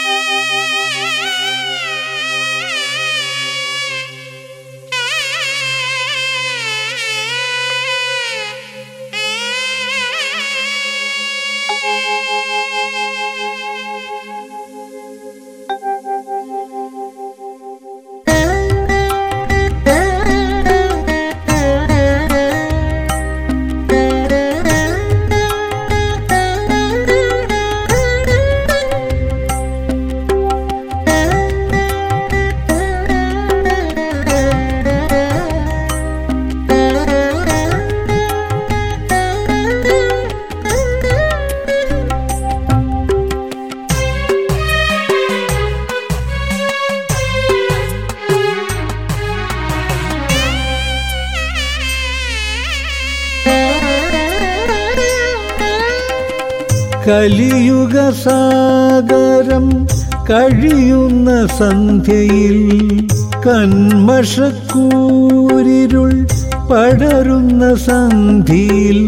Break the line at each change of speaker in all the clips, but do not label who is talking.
കലിയുഗസാഗരം കഴിയുന്ന സന്ധ്യയിൽ കന്മഷക്കൂരിരുൾ പടരുന്ന സന്ധിയിൽ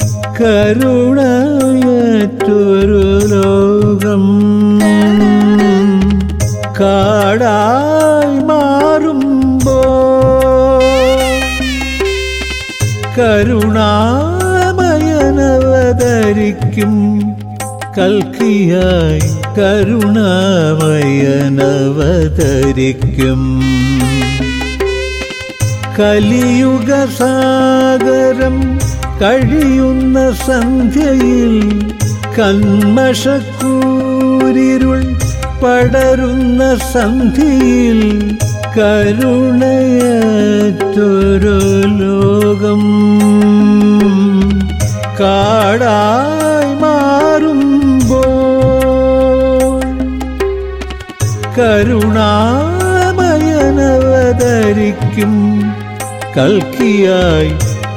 കരുണയറ്റൊരു ലോകം കാടായി മാറുമ്പോ കരുണാമയനവതരിക്കും കൽക്കിയായി കരുണാമയനവതരിക്കും കലിയുഗസാഗരം കഴിയുന്ന സന്ധ്യയിൽ കന്മഷക്കൂരിരുൾ പടരുന്ന സന്ധിയിൽ കരുണയറ്റൊരു ലോകം കാടായി മാറുമ്പോൾ കരുണാമയനവതരിക്കും കൽക്കിയായി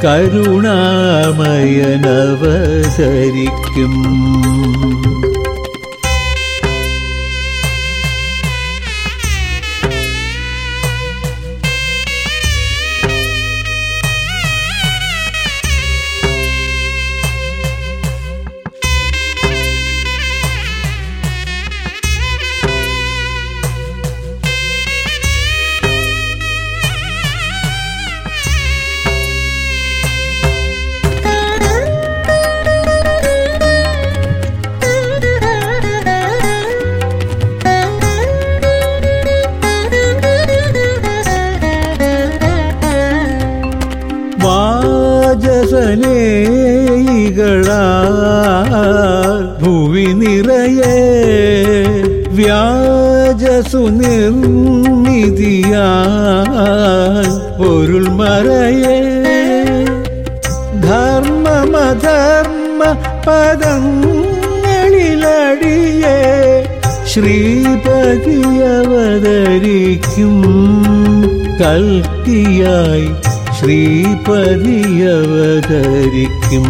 കരുണാമയനവതരിക്കും വാജസനേയികളാൽ ഭുവി നിറയെ വ്യാജസു നിർമ്മിതിയാൽ പൊരുൾ മറയെ ധർമ്മമധർമ്മ പദങ്ങളിലടിയെ ശ്രീപതി അവതരിക്കും കൽക്കിയായി ശ്രീപതി അവതരിക്കും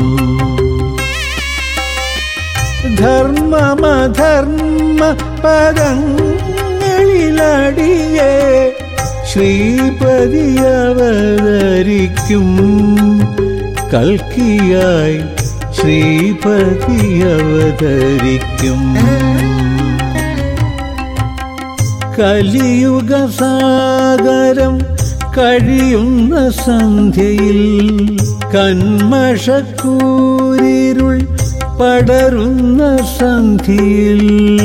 ധർമ്മമധർമ്മ പദങ്ങളിലടിയെ ശ്രീപതി അവതരിക്കും കൽക്കിയായി ശ്രീപതി അവതരിക്കും കലിയുഗസാഗരം കഴിയുന്ന സന്ധ്യയിൽ കന്മഷക്കൂരിരുൾ പടരുന്ന സന്ധിയിൽ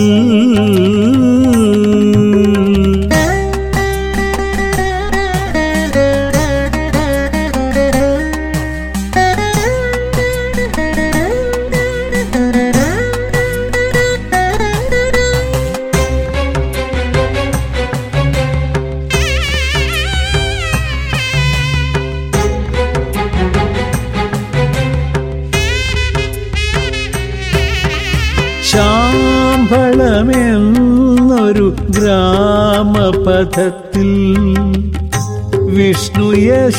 ശാമ്പളമെന്നൊരു ഗ്രാമപഥത്തിൽ വിഷ്ണു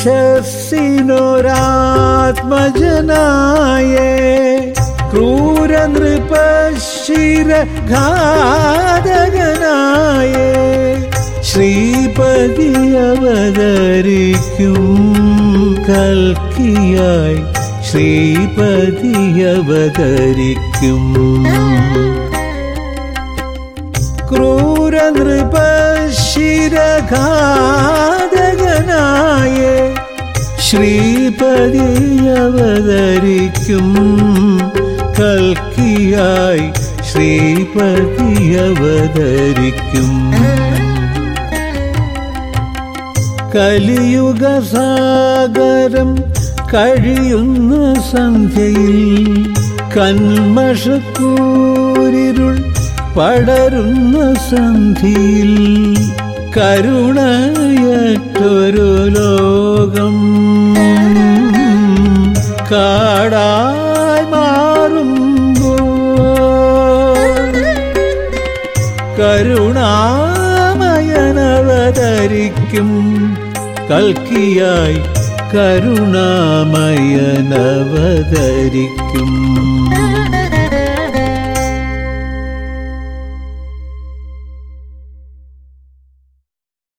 യശസ്സിനൊരാത്മജനായേ ക്രൂര നൃപശിര ഘാതകനായേ ശ്രീപതി അവതരിക്കും കൽക്കിയായി ശ്രീപതി അവതരിക്കും ക്രൂരനൃപശിരഘാതകനായ ശ്രീപതി അവതരിക്കും കൽക്കിയായി ശ്രീപതി അവതരിക്കും കലിയുഗസാഗരം കഴിയുന്ന സന്ധ്യയിൽ കന്മഷക്കൂരിരുൾ പടരുന്ന സന്ധിയിൽ കരുണയറ്റൊരു ലോകം കാടായി മാറുമ്പോൾ കരുണാമയനവതരിക്കും കൽക്കിയായി കരുണാമയനവതരിക്കും